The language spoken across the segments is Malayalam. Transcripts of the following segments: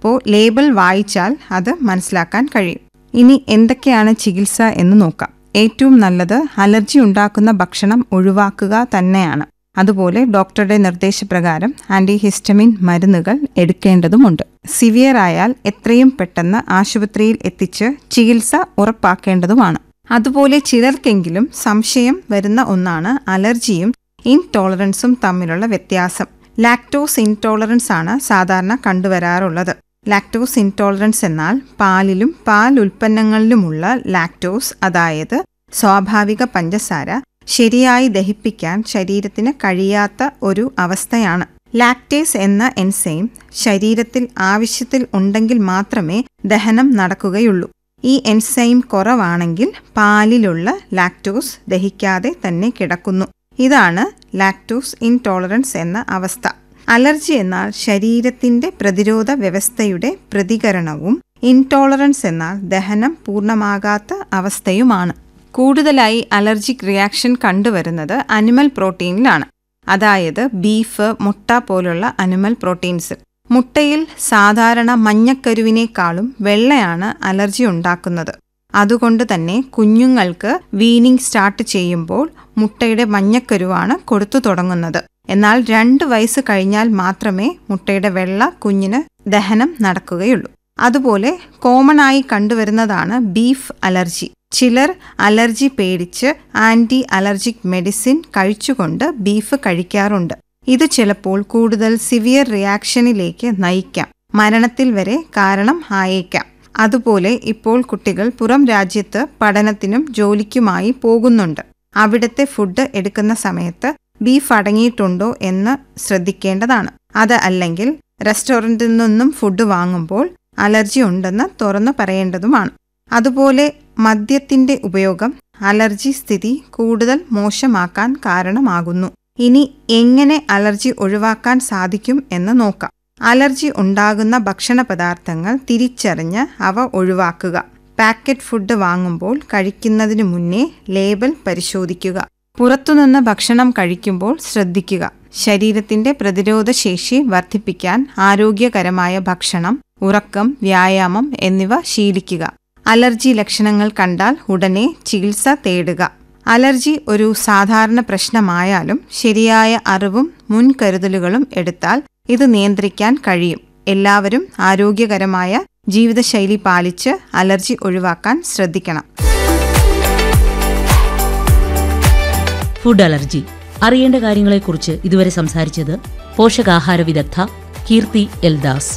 അപ്പോൾ ലേബൽ വായിച്ചാൽ അത് മനസ്സിലാക്കാൻ കഴിയും ഇനി എന്തൊക്കെയാണ് ചികിത്സ എന്ന് നോക്കാം ഏറ്റവും നല്ലത് അലർജി ഉണ്ടാക്കുന്ന ഭക്ഷണം ഒഴിവാക്കുക തന്നെയാണ് അതുപോലെ ഡോക്ടറുടെ നിർദ്ദേശപ്രകാരം ആന്റിഹിസ്റ്റമിൻ മരുന്നുകൾ എടുക്കേണ്ടതുമുണ്ട് സിവിയർ ആയാൽ എത്രയും പെട്ടെന്ന് ആശുപത്രിയിൽ എത്തിച്ച് ചികിത്സ ഉറപ്പാക്കേണ്ടതുമാണ് അതുപോലെ ചിലർക്കെങ്കിലും സംശയം വരുന്ന ഒന്നാണ് അലർജിയും ഇൻടോളറൻസും തമ്മിലുള്ള വ്യത്യാസം ലാക്ടോസ് ഇൻടോളറൻസ് ആണ് സാധാരണ കണ്ടുവരാറുള്ളത് ലാക്ടോസ് ഇൻടോളറൻസ് എന്നാൽ പാലിലും പാൽ ഉൽപ്പന്നങ്ങളിലുമുള്ള ലാക്ടോസ് അതായത് സ്വാഭാവിക പഞ്ചസാര ശരിയായി ദഹിപ്പിക്കാൻ ശരീരത്തിന് കഴിയാത്ത ഒരു അവസ്ഥയാണ് ലാക്ടേസ് എന്ന എൻസൈം ശരീരത്തിൽ ആവശ്യത്തിൽ ഉണ്ടെങ്കിൽ മാത്രമേ ദഹനം നടക്കുകയുള്ളൂ ഈ എൻസൈം കുറവാണെങ്കിൽ പാലിലുള്ള ലാക്ടോസ് ദഹിക്കാതെ തന്നെ കിടക്കുന്നു ഇതാണ് ലാക്ടോസ് ഇൻടോളറൻസ് എന്ന അവസ്ഥ അലർജി എന്നാൽ ശരീരത്തിന്റെ പ്രതിരോധ വ്യവസ്ഥയുടെ പ്രതികരണവും ഇൻടോളറൻസ് എന്നാൽ ദഹനം പൂർണ്ണമാകാത്ത അവസ്ഥയുമാണ് കൂടുതലായി അലർജിക് റിയാക്ഷൻ കണ്ടുവരുന്നത് അനിമൽ പ്രോട്ടീനിലാണ് അതായത് ബീഫ് മുട്ട പോലുള്ള അനിമൽ പ്രോട്ടീൻസ് മുട്ടയിൽ സാധാരണ മഞ്ഞക്കരുവിനേക്കാളും വെള്ളയാണ് അലർജി ഉണ്ടാക്കുന്നത് അതുകൊണ്ട് തന്നെ കുഞ്ഞുങ്ങൾക്ക് വീനിങ് സ്റ്റാർട്ട് ചെയ്യുമ്പോൾ മുട്ടയുടെ മഞ്ഞക്കരുവാണ് കൊടുത്തു തുടങ്ങുന്നത് എന്നാൽ രണ്ട് വയസ്സ് കഴിഞ്ഞാൽ മാത്രമേ മുട്ടയുടെ വെള്ള കുഞ്ഞിന് ദഹനം നടക്കുകയുള്ളൂ അതുപോലെ കോമൺ ആയി കണ്ടുവരുന്നതാണ് ബീഫ് അലർജി ചിലർ അലർജി പേടിച്ച് ആന്റി അലർജിക് മെഡിസിൻ കഴിച്ചുകൊണ്ട് ബീഫ് കഴിക്കാറുണ്ട് ഇത് ചിലപ്പോൾ കൂടുതൽ സിവിയർ റിയാക്ഷനിലേക്ക് നയിക്കാം മരണത്തിൽ വരെ കാരണം ആയേക്കാം അതുപോലെ ഇപ്പോൾ കുട്ടികൾ പുറം രാജ്യത്ത് പഠനത്തിനും ജോലിക്കുമായി പോകുന്നുണ്ട് അവിടുത്തെ ഫുഡ് എടുക്കുന്ന സമയത്ത് ബീഫ് അടങ്ങിയിട്ടുണ്ടോ എന്ന് ശ്രദ്ധിക്കേണ്ടതാണ് അത് അല്ലെങ്കിൽ റെസ്റ്റോറൻറ്റിൽ നിന്നും ഫുഡ് വാങ്ങുമ്പോൾ അലർജി ഉണ്ടെന്ന് തുറന്നു പറയേണ്ടതുമാണ് അതുപോലെ മദ്യത്തിന്റെ ഉപയോഗം അലർജി സ്ഥിതി കൂടുതൽ മോശമാക്കാൻ കാരണമാകുന്നു ഇനി എങ്ങനെ അലർജി ഒഴിവാക്കാൻ സാധിക്കും എന്ന് നോക്കാം അലർജി ഉണ്ടാകുന്ന ഭക്ഷണ പദാർത്ഥങ്ങൾ തിരിച്ചറിഞ്ഞ് അവ ഒഴിവാക്കുക പാക്കറ്റ് ഫുഡ് വാങ്ങുമ്പോൾ കഴിക്കുന്നതിനു മുന്നേ ലേബൽ പരിശോധിക്കുക പുറത്തുനിന്ന് ഭക്ഷണം കഴിക്കുമ്പോൾ ശ്രദ്ധിക്കുക ശരീരത്തിന്റെ പ്രതിരോധ ശേഷി വർദ്ധിപ്പിക്കാൻ ആരോഗ്യകരമായ ഭക്ഷണം ഉറക്കം വ്യായാമം എന്നിവ ശീലിക്കുക അലർജി ലക്ഷണങ്ങൾ കണ്ടാൽ ഉടനെ ചികിത്സ തേടുക അലർജി ഒരു സാധാരണ പ്രശ്നമായാലും ശരിയായ അറിവും മുൻകരുതലുകളും എടുത്താൽ ഇത് നിയന്ത്രിക്കാൻ കഴിയും എല്ലാവരും ആരോഗ്യകരമായ ജീവിതശൈലി പാലിച്ച് അലർജി ഒഴിവാക്കാൻ ശ്രദ്ധിക്കണം ഫുഡ് അലർജി അറിയേണ്ട കാര്യങ്ങളെക്കുറിച്ച് ഇതുവരെ സംസാരിച്ചത് പോഷകാഹാര വിദഗ്ധ കീർത്തി എൽദാസ്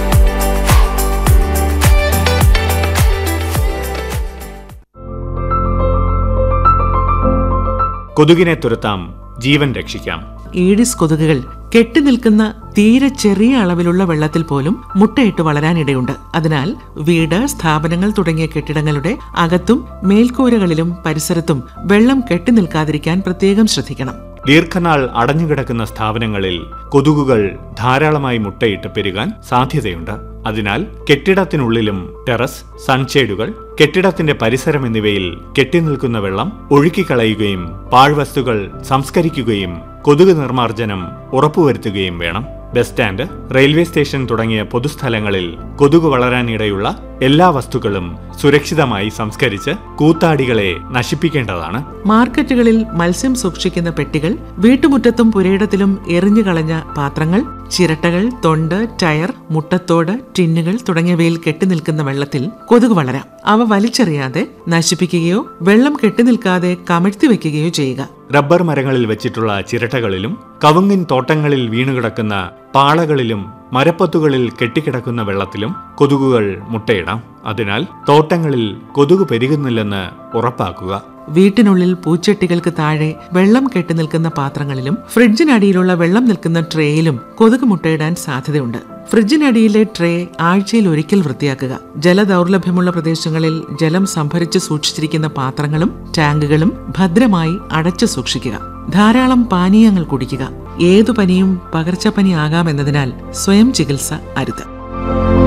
കൊതുകിനെ തുരത്താം ജീവൻ രക്ഷിക്കാം ഈഡിസ് കൊതുകുകൾ കെട്ടിനിൽക്കുന്ന തീരെ ചെറിയ അളവിലുള്ള വെള്ളത്തിൽ പോലും മുട്ടയിട്ട് വളരാനിടയുണ്ട് അതിനാൽ വീട് സ്ഥാപനങ്ങൾ തുടങ്ങിയ കെട്ടിടങ്ങളുടെ അകത്തും മേൽക്കൂരകളിലും പരിസരത്തും വെള്ളം കെട്ടിനിൽക്കാതിരിക്കാൻ പ്രത്യേകം ശ്രദ്ധിക്കണം ദീർഘനാൾ അടഞ്ഞുകിടക്കുന്ന സ്ഥാപനങ്ങളിൽ കൊതുകുകൾ ധാരാളമായി മുട്ടയിട്ട് പെരുകാൻ സാധ്യതയുണ്ട് അതിനാൽ കെട്ടിടത്തിനുള്ളിലും ടെറസ് സൺഷേഡുകൾ കെട്ടിടത്തിന്റെ പരിസരം എന്നിവയിൽ കെട്ടിനിൽക്കുന്ന വെള്ളം ഒഴുക്കിക്കളയുകയും പാഴ്വസ്തുക്കൾ സംസ്കരിക്കുകയും കൊതുക് നിർമ്മാർജ്ജനം ഉറപ്പുവരുത്തുകയും വേണം ബസ് സ്റ്റാൻഡ് റെയിൽവേ സ്റ്റേഷൻ തുടങ്ങിയ പൊതുസ്ഥലങ്ങളിൽ കൊതുക് വളരാനിടയുള്ള എല്ലാ വസ്തുക്കളും സുരക്ഷിതമായി സംസ്കരിച്ച് കൂത്താടികളെ നശിപ്പിക്കേണ്ടതാണ് മാർക്കറ്റുകളിൽ മത്സ്യം സൂക്ഷിക്കുന്ന പെട്ടികൾ വീട്ടുമുറ്റത്തും പുരയിടത്തിലും എറിഞ്ഞു കളഞ്ഞ പാത്രങ്ങൾ ചിരട്ടകൾ തൊണ്ട് ടയർ മുട്ടത്തോട് ടിന്നുകൾ തുടങ്ങിയവയിൽ കെട്ടിനിൽക്കുന്ന വെള്ളത്തിൽ കൊതുക് വളരാം അവ വലിച്ചെറിയാതെ നശിപ്പിക്കുകയോ വെള്ളം കെട്ടിനിൽക്കാതെ കമഴ്ത്തി വെക്കുകയോ ചെയ്യുക റബ്ബർ മരങ്ങളിൽ വെച്ചിട്ടുള്ള ചിരട്ടകളിലും കവുങ്ങിൻ തോട്ടങ്ങളിൽ വീണുകിടക്കുന്ന പാളകളിലും മരപ്പത്തുകളിൽ കെട്ടിക്കിടക്കുന്ന വെള്ളത്തിലും കൊതുകുകൾ മുട്ടയിടാം അതിനാൽ തോട്ടങ്ങളിൽ കൊതുക് പെരുകുന്നില്ലെന്ന് ഉറപ്പാക്കുക വീട്ടിനുള്ളിൽ പൂച്ചട്ടികൾക്ക് താഴെ വെള്ളം കെട്ടി നിൽക്കുന്ന പാത്രങ്ങളിലും ഫ്രിഡ്ജിനടിയിലുള്ള വെള്ളം നിൽക്കുന്ന ട്രേയിലും കൊതുക് മുട്ടയിടാൻ സാധ്യതയുണ്ട് ഫ്രിഡ്ജിനടിയിലെ ട്രേ ആഴ്ചയിൽ ഒരിക്കൽ വൃത്തിയാക്കുക ജലദൗർലഭ്യമുള്ള പ്രദേശങ്ങളിൽ ജലം സംഭരിച്ച് സൂക്ഷിച്ചിരിക്കുന്ന പാത്രങ്ങളും ടാങ്കുകളും ഭദ്രമായി അടച്ചു സൂക്ഷിക്കുക ധാരാളം പാനീയങ്ങൾ കുടിക്കുക ഏതു പനിയും പകർച്ചപ്പനി ആകാമെന്നതിനാൽ സ്വയം ചികിത്സ അരുത്